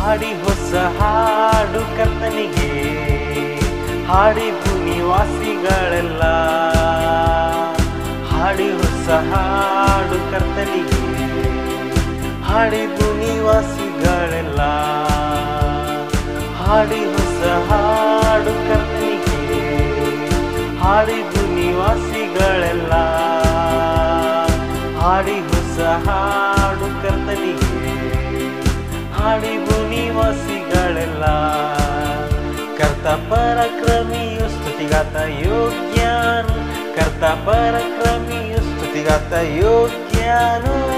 ಹಾಡಿ ಹೊಸ ಹಾಡು ಕರ್ತನಿಗೆ ಹಾಡಿದು ನಿವಾಸಿಗಳೆಲ್ಲ ಹಾಡಿ ಹೊಸ ಹಾಡು ಕರ್ತನಿಗೆ ಹಾಡಿದು ನಿವಾಸಿಗಳೆಲ್ಲ ಹಾಡಿ ಹೊಸ ಹಾಡು ಕರ್ತನಿಗೆ ಹಾಡಿದು ನಿವಾಸಿಗಳೆಲ್ಲ ಹಾಡಿ ಹೊಸ ಹಾಡು ಕರ್ತನಿಗೆ ಹಾಡಿದು ನಿವಾಸಿಗಳೆಲ್ಲ ಕರ್ತ ಪರಕ್ರಮಿಯು ಸ್ತುತಿಗಾತ ಯೋಗ್ಯನು ಕರ್ತ ಪರಕ್ರಮಿಯು ಸ್ತುತಿಗಾತ ಯೋಗ್ಯನು